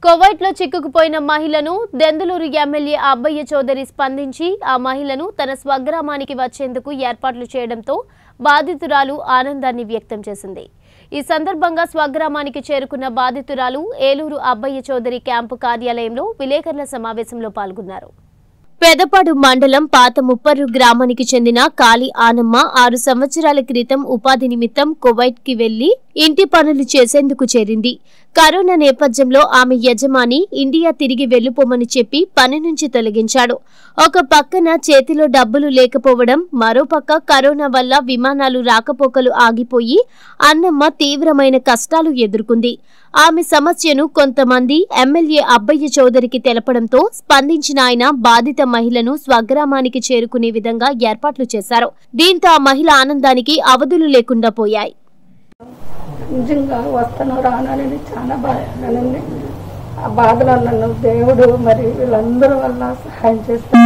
కువైట్లో చిక్కుకుపోయిన మహిళను దెందులూరు ఎమ్మెల్యే అబ్బయ్య చౌదరి స్పందించి ఆ మహిళను తన స్వగ్రామానికి వచ్చేందుకు ఏర్పాట్లు చేయడంతో బాధితురాలు ఆనందాన్ని వ్యక్తం చేసింది ఈ సందర్భంగా స్వగ్రామానికి చేరుకున్న బాధితురాలు ఏలూరు అబ్బయ్య చౌదరి క్యాంపు కార్యాలయంలో విలేకరుల సమావేశంలో పాల్గొన్నారు పెదపాడు మండలం పాత ముప్పర్రు గ్రామానికి చెందిన కాళీ ఆనమ్మ ఆరు సంవత్సరాల క్రితం ఉపాధి నిమిత్తం కువైట్ కి వెళ్లి ఇంటి పనులు చేసేందుకు చేరింది కరోనా నేపథ్యంలో ఆమె యజమాని ఇండియా తిరిగి వెళ్లిపోమని చెప్పి పని నుంచి తొలగించాడు ఒక పక్కన చేతిలో డబ్బులు లేకపోవడం మరోపక్క కరోనా వల్ల విమానాలు రాకపోకలు ఆగిపోయి అన్నమ్మ తీవ్రమైన కష్టాలు ఎదుర్కొంది ఆమె సమస్యను కొంతమంది ఎమ్మెల్యే అబ్బయ్య చౌదరికి తెలపడంతో స్పందించిన ఆయన బాధిత మహిళను స్వగ్రామానికి చేరుకునే విధంగా ఏర్పాట్లు చేశారు దీంతో ఆ మహిళ ఆనందానికి అవధులు లేకుండా పోయాయి నిజంగా వస్తాను రానని చాలా బాధపడానండి ఆ బాధలో నన్ను దేవుడు మరి వీళ్ళందరూ వల్ల సహాయం చేస్తారు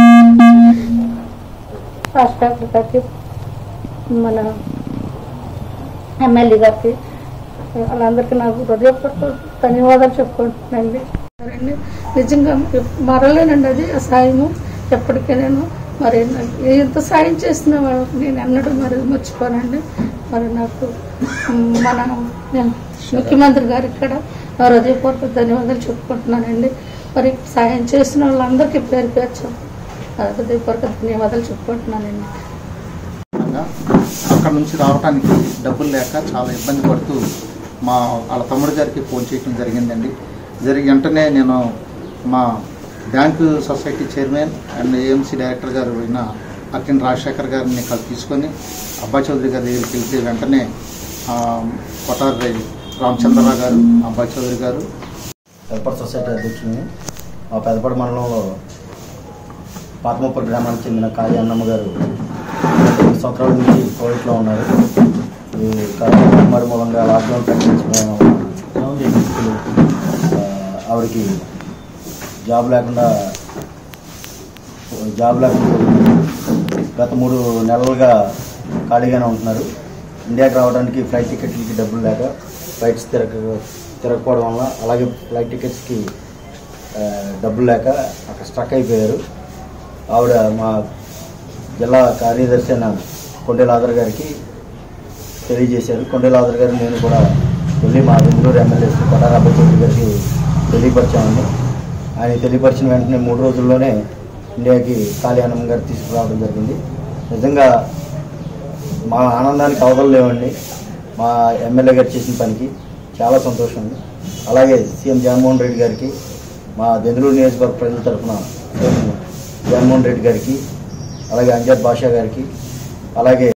రాష్ట్ర గారికి మన ఎమ్మెల్యే గారికి వాళ్ళందరికీ నాకు హృదయపూర్వక ధన్యవాదాలు చెప్పుకుంటున్నానండి సరేండి నిజంగా మరలేనండి అది ఆ సాయము ఎప్పటికీ నేను మరి నాకు ఎంత సాయం చేసిన వాళ్ళకి నేను ఎన్నడూ మరి మర్చిపోనండి మరి నాకు మ్, మన ముఖ్యమంత్రి గారు ఇక్కడ నా హృదయపూర్వక ధన్యవాదాలు చెప్పుకుంటున్నానండి మరి సాయం చేసిన వాళ్ళందరికీ పేరు పేర్చు హృదయపూర్వక ధన్యవాదాలు చెప్పుకుంటున్నానండి కారణంగా అక్కడ నుంచి రావడానికి డబ్బులు లేక చాలా ఇబ్బంది పడుతూ మా వాళ్ళ తమ్ముడు గారికి ఫోన్ చేయడం జరిగిందండి జరిగి వెంటనే నేను మా bank society chairman and AMC director గారు అయిన అక్కిన రాజశేఖర్ గారిని కలిసి తీసుకొని అబ్బా చౌదరి గారి దగ్గరికి వెళ్తే వెంటనే ఆ, కొటారి రామచంద్రరావు గారు అబ్బా చౌదరి గారు పెదపడ సొసైటీ అధ్యక్షుడిని మా పెదపడ మండలంలో పాతముప్ప గ్రామానికి చెందిన కాళీ అన్నమ్మ గారు రెండు సంవత్సరాల నుంచి కోవిడ్లో ఉన్నారు ఈ కరోనా మహమ్మారి మూలంగా లాక్డౌన్ ప్రకటించిన వ్యక్తులు ఆ, ఆవిడకి జాబ్ లేకుండా జాబ్ లేకుండా గత మూడు నెలలుగా ఖాళీగానే ఉంటున్నారు ఇండియాకి రావడానికి ఫ్లైట్ టికెట్లకి డబ్బులు లేక ఫ్లైట్స్ తిరగ తిరగకపోవడం వల్ల అలాగే ఫ్లైట్ టికెట్స్కి ఆ, డబ్బులు లేక అక్కడ స్ట్రక్ అయిపోయారు ఆవిడ మా జిల్లా కార్యదర్శి అయిన కొండేల ఆదర్ గారికి తెలియజేశారు కొండేల ఆదర్ గారు నేను కూడా వెళ్ళి మా బెంగళూరు ఎమ్మెల్యే శ్రీ కొటారాబాయ్ చౌదరి గారికి తెలియపరిచామండి ఆయన తెలియపరిచిన వెంటనే మూడు రోజుల్లోనే ఇండియాకి కాళీ అన్నం గారు తీసుకురావడం జరిగింది నిజంగా మా ఆనందానికి అవధులు లేవండి మా ఎమ్మెల్యే గారు చేసిన పనికి చాలా సంతోషం అండి అలాగే సీఎం జగన్మోహన్ రెడ్డి గారికి మా బెంగళూరు నియోజకవర్గ ప్రజల తరఫున సీఎం జగన్మోహన్ రెడ్డి గారికి అలాగే అంజద్ బాషా గారికి అలాగే